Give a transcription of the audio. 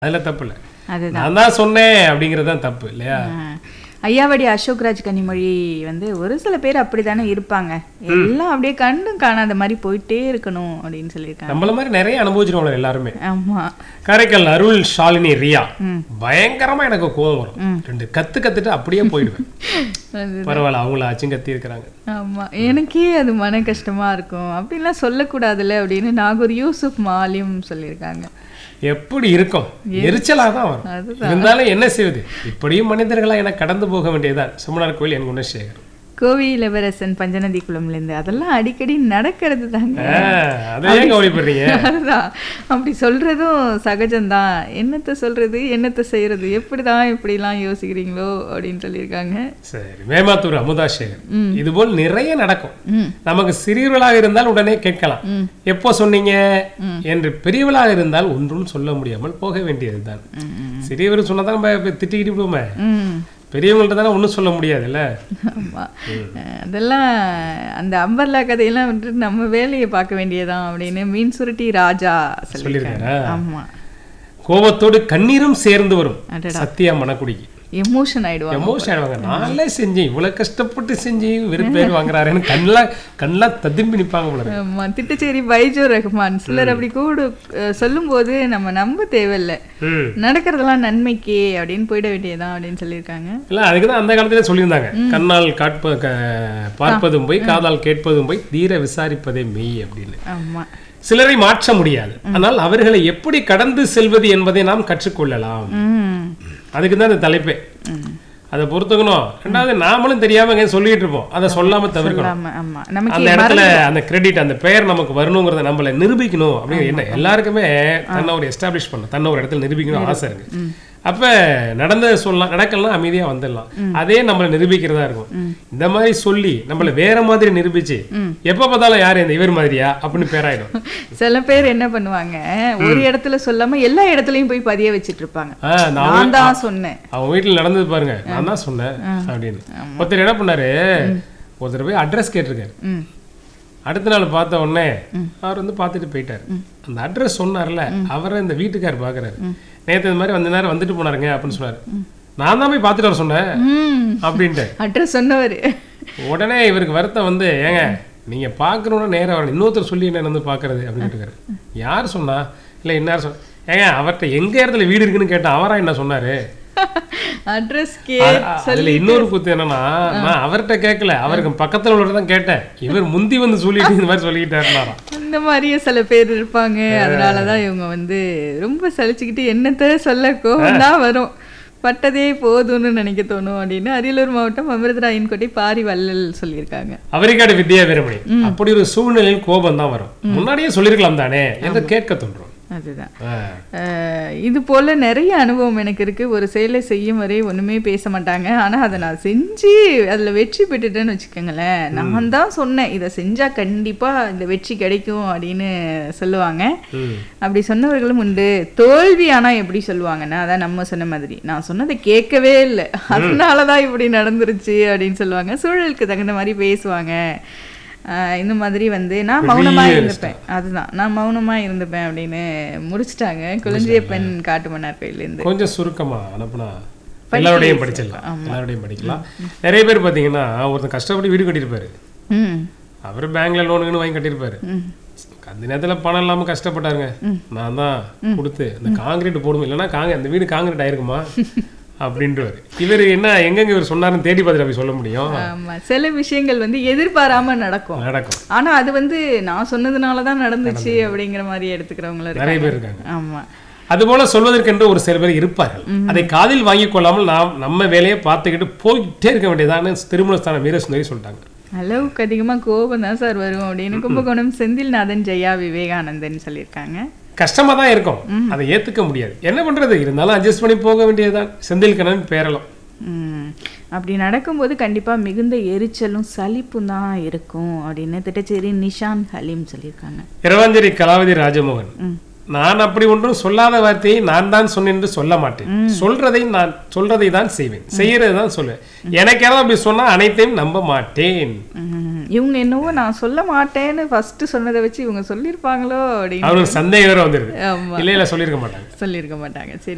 அதுல தப்பு இல்லை அதுதான் நான் தான் சொன்னேன் அப்படிங்கிறது தான் தப்பு இல்லையா ஆ. ஐயாவடி அசோக்ராஜ் கனிமொழி வந்து ஒரு சில பேர் அப்படிதானே இருப்பாங்க எல்லாம் அப்படியே கண்டும் காணாத மாதிரி போயிட்டே இருக்கணும் அப்படின்னு சொல்லியிருக்காங்க நம்மள மாதிரி நிறைய அனுபவிச்சிருக்கோம் எல்லாருமே ஆமா காரைக்கால் அருள் ஷாலினி ரியா ம். பயங்கரமா எனக்கு கோவம் வரும் ரெண்டு கத்து கத்துட்டு அப்படியே போயிடுவேன் அது- பரவாயில்ல அவங்கள அச்சும் கத்தி இருக்கிறாங்க ஆமா எனக்கே அது மன கஷ்டமா இருக்கும் அப்படிலாம் சொல்லக்கூடாதுல்ல அப்படின்னு நாகூர் யூசுப் மாலியும் சொல்லியிருக்காங்க எப்படி இருக்கும் எரிச்சலா தான் வரும் அதுதான். இருந்தாலும் என்ன செய்வது இப்படியும் மனிதர்களா என கடந்து போக வேண்டியதுதான் சுமனார் கோயில் என் குணசேகர் கோவி இளவரசன் பஞ்சநதி குளம்லேருந்து அதெல்லாம் அடிக்கடி நடக்கிறது தாங்க அதை ஏன் கவலைப்படுறீங்க அதுதான் அப்படி சொல்றதும் சகஜம்தான் என்னத்தை சொல்றது என்னத்தை செய்யறது எப்படிதான் இப்படிலாம் யோசிக்கிறீங்களோ அப்படின்னு சொல்லியிருக்காங்க சரி மேமாத்தூர் அமுதா சேகர் இது போல் நிறைய நடக்கும் ம் நமக்கு சிறியவர்களாக இருந்தால் உடனே கேட்கலாம் எப்போ சொன்னீங்க என்று பெரியவளாக இருந்தால் ஒன்றும் சொல்ல முடியாமல் போக வேண்டியதுதான் சிறியவர் சொன்னதான் நம்ம இப்ப திட்டிக்கிட்டு போமே ம் பெரியவங்கள்ட்ட தானே ஒன்றும் சொல்ல முடியாதுல்ல ஆமா அஹ் அதெல்லாம் அந்த அம்பர்லா கதையெல்லாம் வந்துட்டு நம்ம வேலையை பார்க்க வேண்டியதான் அப்படின்னு மீன் சுருட்டி ராஜா சொல்லியிருக்காங்க சொல்லியிருக்காரா? ஆமா கோபத்தோடு கண்ணீரும் சேர்ந்து வரும் அடடா. சத்தியா மணக்குடிக்கு எமோஷன் ஆயிடுவாங்க எமோஷன் ஆயிடுவாங்க நானே செஞ்சேன் இவ்வளவு கஷ்டப்பட்டு செஞ்சு வெறும் பேர் வாங்குறாருன்னு கண்ணெல்லாம் கண்ணெல்லாம் ததும்பி நிப்பாங்க போல இருக்கு. ஆமா திட்டச்சேரி பைஜோ ரஹ்மான் சிலர் அப்படி கூட அஹ், சொல்லும்போது நம்ம நம்ப தேவையில்லை ம் நடக்கிறதெல்லாம் நன்மைக்கு அப்படின்னு போயிட வேண்டியதுதான் அப்படின்னு சொல்லியிருக்காங்க இல்ல அதுக்கு தான் அந்த காலத்திலே சொல்லியிருந்தாங்க கண்ணால் காட்ப க- பார்ப்பதும் போய் காதால் கேட்பதும் போய் தீர விசாரிப்பதே மெய் அப்படின்னு ஆமா சிலரை மாற்ற முடியாது ஆனால் அவர்களை எப்படி கடந்து செல்வது என்பதை நாம் கற்றுக்கொள்ளலாம் ம் அதுக்கு தான் இந்த தலைப்பே அதை பொறுத்துக்கணும் ரெண்டாவது நாமளும் தெரியாம எங்கேயும் சொல்லிட்டு இருப்போம் அதை சொல்லாம தவிர்க்கணும் ஆமா ஆமா நமக்கு அந்த இடத்துல அந்த கிரெடிட் அந்த பெயர் நமக்கு வரணுங்கிறத நம்மள நிரூபிக்கணும் அப்படிங்கிற என்ன எல்லாருக்குமே தன்னை ஒரு எஸ்டாப்ளிஷ் பண்ணணும் தன்னை ஒரு இடத்துல நிரூபிக்கணும் ஆசை இருக்கு அப்ப நடந்ததை சொல்லலாம் நடக்கலாம் அமைதியா வந்துடலாம் அதே நம்மளை நிரூபிக்கிறதா இருக்கும் இந்த மாதிரி சொல்லி நம்மள வேற மாதிரி நிரூபிச்சு எப்ப பார்த்தாலும் யாரு இந்த இவர் மாதிரியா அப்படின்னு பேராயிடும் சில பேர் என்ன பண்ணுவாங்க ஒரு இடத்துல சொல்லாம எல்லா இடத்துலயும் போய் பதிய வச்சிட்டு இருப்பாங்க ஆ, நான் நான் தான் சொன்னேன் அவன் வீட்டுல நடந்தது பாருங்க நான் தான் சொன்னேன் அப்படின்னு ஒருத்தர் என்ன பண்ணாரு ஒருத்தர் போய் அட்ரஸ் கேட்டிருக்காரு ம் அடுத்த நாள் பார்த்த உடனே அவர் வந்து பார்த்துட்டு போயிட்டாரு அந்த அட்ரஸ் சொன்னார்ல அவரை இந்த வீட்டுக்கார் பார்க்கறாரு நேத்து இந்த மாதிரி வந்த நேரம் வந்துட்டு போனாருங்க அப்படின்னு சொன்னாரு நான் தான் போய் பார்த்துட்டு வர சொன்னேன் ம் அப்படின்ட்டு அட்ரஸ் சொன்னவர் உடனே இவருக்கு வருத்தம் வந்து ஏங்க நீங்க பார்க்கணும்னா நேரா வரணும் இன்னொருத்தர் சொல்லி என்ன வந்து பார்க்கறது அப்படின்னு கேட்டுக்காரு யார் சொன்னா இல்ல இன்னார் சொன்ன ஏங்க அவர்கிட்ட எங்க இடத்துல வீடு இருக்குன்னு கேட்டா அவரா என்ன சொன்னாரு அட்ரஸ் கே அ- அதுல இன்னொரு குத்து என்னன்னா நான் அவர்கிட்ட கேட்கல அவருக்கு பக்கத்துல உள்ளவர் தான் கேட்டேன் இவர் முந்தி வந்து சொல்லிட்டு இந்த மாதிரி சொல்லிக்கிட்டாருனாராம் அந்த மாதிரியே சில பேர் இருப்பாங்க அதனாலதான் இவங்க வந்து ரொம்ப சலிச்சுக்கிட்டு என்னத்த சொல்ல கோவம் தான் வரும் பட்டதே போதும்னு நினைக்க தோணும் அப்படின்னு அரியலூர் மாவட்டம் அமிர்தராயன்கோட்டை பாரி வள்ளல் சொல்லியிருக்காங்க அவரிக்காடு வித்யா வீரமணி அப்படி ஒரு சூழ்நிலையில் கோபம் தான் வரும் முன்னாடியே சொல்லிருக்கலாம் தானே என்று கேட்க தோன்றும் அதுதான் ஆ. அஹ் இது போல நிறைய அனுபவம் எனக்கு இருக்கு ஒரு செயலை செய்யும் வரை ஒண்ணுமே பேச மாட்டாங்க ஆனா அதை நான் செஞ்சு அதுல வெற்றி பெற்றுட்டேன்னு வச்சுக்கோங்களேன் நான் தான் சொன்னேன் இதை செஞ்சா கண்டிப்பா இந்த வெற்றி கிடைக்கும் அப்படின்னு சொல்லுவாங்க ம். அப்படி சொன்னவர்களும் உண்டு தோல்வி ஆனா எப்படி சொல்லுவாங்கன்னா அதான் நம்ம சொன்ன மாதிரி நான் சொன்னதை கேட்கவே இல்லை அதனாலதான் இப்படி நடந்துருச்சு அப்படின்னு சொல்லுவாங்க சூழலுக்கு தகுந்த மாதிரி பேசுவாங்க ஆஹ் இந்த மாதிரி வந்து நான் மௌனமா இருந்துப்பேன் அதுதான் நான் மௌனமா இருந்துப்பேன் அப்படின்னு முடிச்சிட்டாங்க குழந்தைய பெண் காட்டுமன்னார் கோயிலேருந்து கொஞ்சம் சுருக்கமா அனுப்புனா எல்லாரோடையும் படிச்சிடலாம் எல்லாரோடையும் படிக்கலாம் நிறைய பேர் பாத்தீங்கன்னா ஒருத்தன் கஷ்டப்பட்டு வீடு கட்டியிருப்பாரு ம் அவர் பேங்க்ல லோனுக்குன்னு வாங்கி கட்டியிருப்பாரு ம் அந்த நேரத்துல பணம் இல்லாம கஷ்டப்பட்டாருங்க நான் தான் கொடுத்து அந்த காங்கிரீட் போடுவோம் இல்லைன்னா காங்க அந்த வீடு காங்கிரீட் ஆயிருக்குமா அப்படின்றவர் இவர் என்ன எங்கெங்க இவர் சொன்னாருன்னு தேடி பார்த்துட்டு அப்படி சொல்ல முடியும் ஆமா சில விஷயங்கள் வந்து எதிர்பாராம நடக்கும் நடக்கும் ஆனா அது வந்து நான் சொன்னதுனால தான் நடந்துச்சு அப்படிங்கிற மாதிரி எடுத்துக்கிறவங்களும் நிறைய இருக்காங்க பேர் இருக்காங்க ஆமா அதுபோல சொல்வதற்கென்று ஒரு சில பேர் இருப்பார்கள் அதை காதில் வாங்கிக் கொள்ளாமல் நாம் நம்ம வேலையை பார்த்துக்கிட்டு போயிட்டே இருக்க வேண்டியதான்னு திருமணஸ்தான வீரசுந்தரி சொல்லிட்டாங்க அளவுக்கு அதிகமா கோபம் தான் சார் வரும் அப்படின்னு கும்பகோணம் செந்தில்நாதன் ஜெயா விவேகானந்தன் சொல்லியிருக்காங்க கஷ்டமா தான் இருக்கும் அதை ஏத்துக்க முடியாது என்ன பண்றது இருந்தாலும் அட்ஜஸ்ட் பண்ணி போக வேண்டியதுதான் செந்தில் கண்ணன் பேரலாம் ம், அப்படி நடக்கும்போது கண்டிப்பா மிகுந்த எரிச்சலும் சலிப்பும் தான் இருக்கும் அப்படின்னு திட்டச்சேரி நிஷான் ஹலீம் சொல்லியிருக்காங்க இரவாஞ்சேரி கலாவதி ராஜமோகன் ம். நான் அப்படி ஒன்றும் சொல்லாத வார்த்தையை நான் தான் சொன்னேன் என்று சொல்ல மாட்டேன் சொல்றதை நான் சொல்றதை தான் செய்வேன் செய்யறது தான் சொல்லுவேன் எனக்கு யாராவது அப்படி சொன்னா அனைத்தையும் நம்ப மாட்டேன் ம், இவங்க என்னவோ நான் சொல்ல மாட்டேன்னு ஃபர்ஸ்ட் சொன்னதை வச்சு இவங்க சொல்லியிருப்பாங்களோ அப்படின்னு அவருக்கு சந்தேகம் வேற வந்துருது ஆமா இல்ல இல்ல சொல்லியிருக்க மாட்டாங்க சொல்லியிருக்க மாட்டாங்க சரி